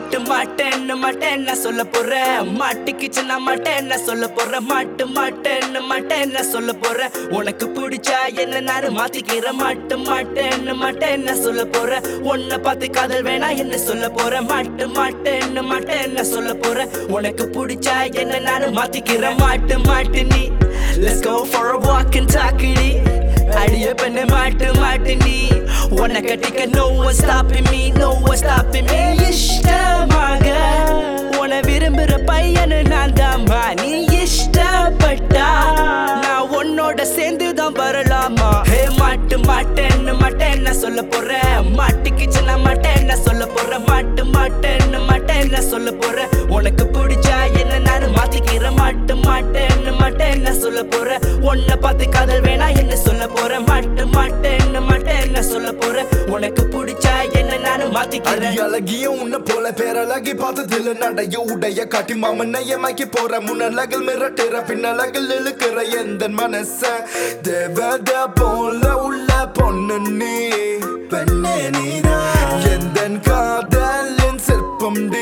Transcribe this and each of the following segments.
மாட்டு மாட்டேன்னு மாட்டேன்னு சொல்ல போறேன் மாட்டுக்குச்சுன்னா மாட்டேன்னு சொல்ல போறேன் மாட்டு மாட்டேன்னு மாட்டேன்னு சொல்ல போறேன் உனக்கு பிடிச்சா என்ன நானு மாத்திக்கிறேன் மாட்டு மாட்டேன்னு மாட்டேன்னு சொல்ல போறேன் உன்னை பார்த்து காதல் வேணா என்ன சொல்ல போறேன் மாட்டு மாட்டேன்னு மாட்டேன்னு சொல்ல போறேன் உனக்கு பிடிச்சா என்ன நானு மாத்திக்கிறேன் மாட்டு மாட்டு நீ Let's go for a walk and talk it அடிய பண்ண மாட்டு மாட்டு நீ உன்னை கட்டிக்க no one stopping me no one stopping me இஷ்டமாக உன்னை விரும்புற பையனு நான் தாம்மா நீ இஷ்டப்பட்டா நான் உன்னோட சேர்ந்து தான் வரலாமா ஹே மாட்டு மாட்டேன்னு மாட்டேன்னு சொல்ல போறேன் மாட்டுக்குச்சு நான் மாட்டேன்னு சொல்ல போறேன் மாட்டு மாட்டேன்னு மாட்டேன்னு சொல்ல போறேன் உனக்கு பிடிச்சா என்ன நானு மாத்திக்கிறேன் மாட்டு மாட்டேன்னு மாட்டேன்னு சொல்ல போறேன் உன்னை பார்த்து காதல் வேணா என்ன சொல்ல போறேன் மாட்டு மாட்டேன்னு மாட்டேன்னு சொல்ல போறேன் உனக்கு பிடிச்சா என்ன நானு மாத்திக்கிறேன் அடி அழகியும் உன்னை போல பேரழகி பார்த்ததில்ல நடைய உடைய காட்டி மாமன் ஏமாக்கி போற முன்னழகில் மிரட்டுற பின்னழகில் இழுக்கிற எந்த மனச தேவத போல உள்ள பொண்ணு நீ பெண்ணே நீதான் எந்த காதலின் சிற்பம் டே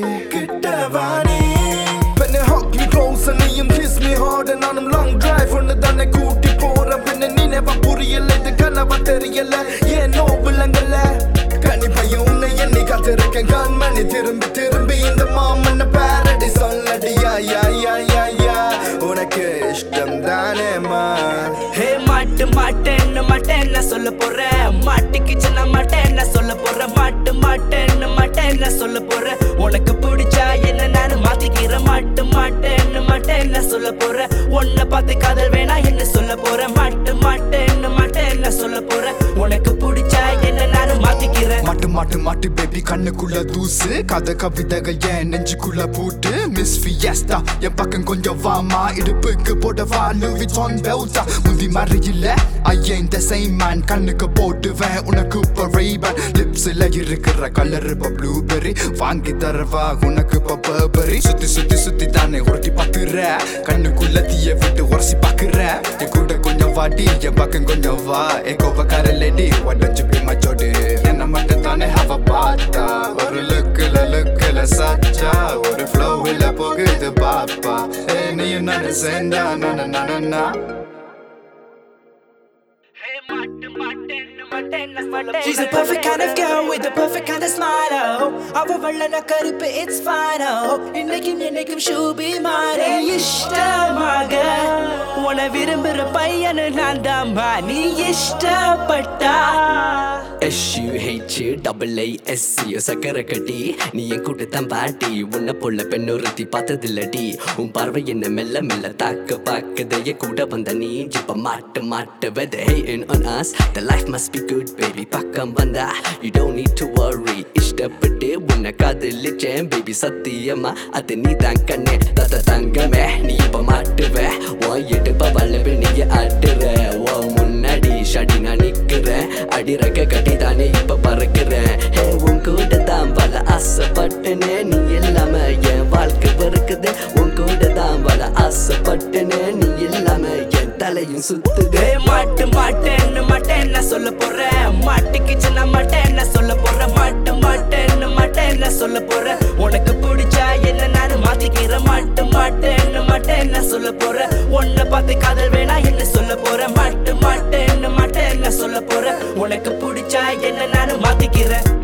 கிட்டவானே பெண்ணே ஹாக் மீ க்ளோஸ் நீயும் கிஸ் மீ ஹார்ட் நானும் லாங் டிரைவ் ஒன்று தானே கூட்டி போறேன் பெண்ணே நினைவா புரியல இது கனவா தெரியல ஏனோ விளங்கல கணிப்பையும் உன்னை எண்ணி காத்திருக்கேன் கண்மணி திரும்பி திரும்பி இந்த மாமன்ன பேரடி சொல்லடியா யா யா யா யா உனக்கு இஷ்டம் தானேமா ஹே மாட்டு மாட்டேன்னு மாட்டேன்னு சொல்ல போறேன் மாட்டுக்குச்சு நான் மாட்டேன்னு சொல்ல போறேன் மாட்டு மாட்டேன்னு மாட்டேன்னு சொல்ல போறேன் உனக்கு பிடிச்சா என்ன நானு மாத்திக்கிறேன் மாட்டு மாட்டேன்னு மாட்டேன்னு சொல்ல போறேன் உன்னை பார்த்து காதல் வேணா என்ன சொல்ல போறேன் மாட்டு மாட்டேன்னு மாட்டேன்னு சொல்ல போறேன் உனக்கு பிடிச்சா என்ன நானு மாத்திக்கிறேன் மாட்டு மாட்டு மாட்டு பேபி கண்ணுக்குள்ள தூசு கதை கவிதைகள் என் நெஞ்சுக்குள்ள பூட்டு மிஸ் ஃபியஸ்டா என் பக்கம் கொஞ்சம் வாமா இடுப்புக்கு போடவா லூவி டான் பெல்டா முந்தி மாதிரி இல்ல ஐ ain't the same man கண்ணுக்கு போட்டுவேன் உனக்கு இப்போ ரேபன் லிப்ஸ்ல இருக்கிற கலர் இப்போ ப்ளூபெரி வாங்கி தரவா உனக்கு இப்போ பர்பரி சுத்தி சுத்தி சுத்தி தானே உருட்டி பாக்குற கண்ணுக்குள்ள தீய விட்டு உரசி பாக்குற என் கூட கொஞ்சம் வாடி என் பக்கம் கொஞ்சம் வா என் கோபக்கார லேடி உடஞ்சு போய் மச்சோடு என்ன மட்டும் தானே அவ பார்த்தா ஒரு லுக்குல லுக்குல சச்சா ஒரு ஃப்ளோவில் போகுது பாப்பா ஏ நீயும் நான் சேர்ந்தா நான நானா She's a perfect kind of girl with a perfect kind of smile. Oh, அவ வள்ளன கருப்பு it's fine. Oh, இன்னைக்கும் என்னைக்கும் ஷூபி மாறே இஷ்டமாக உன விரும்புற பையனு நான் தாம்பா நீ இஷ்டப்பட்டா எஸ்யூஹெச் டபுள் ஐ எஸ்சியோ சக்கரை கட்டி நீ என் கூட்டத்தான் பாட்டி உன்னை போல பெண்ணொருத்தி பார்த்ததில்லடி உன் பார்வை என்ன மெல்ல மெல்ல தாக்க பார்க்கதைய கூட வந்த நீ இப்ப மாட்டு மாட்டு வெத ஹே இன் on us the life must be good baby பக்கம் வந்தா you don't need to worry இஷ்டப்பட்டு உன்னை காதலிச்சேன் baby சத்தியமா அது நீ தான் கண்ணே தத்த தங்கமே நீ இப்ப மாட்டுவ உன் இடுப்ப வல்லவே நீ ஆட்டுற உன் முன்னாடி ஷடி நான் நிக்கிறேன் அடி ரக்க கட்டி தானே இப்ப பறக்கிறேன் ஹே உன் கூட தான் பல ஆசைப்பட்டனே நீ இல்லாம என் வாழ்க்கை பறக்குது உன் கூட தான் பல ஆசைப்பட்டனே நீ இல்லாம என் தலையும் சுத்துதே மாட்டு மாட்டேன்னு மாட்டேன்னு சொல்ல போறேன் மாட்டுக்குச்சு நான் மாட்டேன்னு சொல்ல போறேன் மாட்டு மாட்டேன்னு மாட்டேன்னு சொல்ல போறேன் உனக்கு பிடிச்சா என்ன நானு மாத்திக்கிறேன் மாட்டு மாட்டேன்னு மாட்டேன்னு சொல்ல போறேன் உன்னை பார்த்து காதல் வேணா என்ன சொல்ல போறேன் மாட்டு மாட்டேன்னு மாட்டேன்னு சொல்ல போறேன் உனக்கு பிடிச்சா என்ன நானு மாத்திக்கிறேன்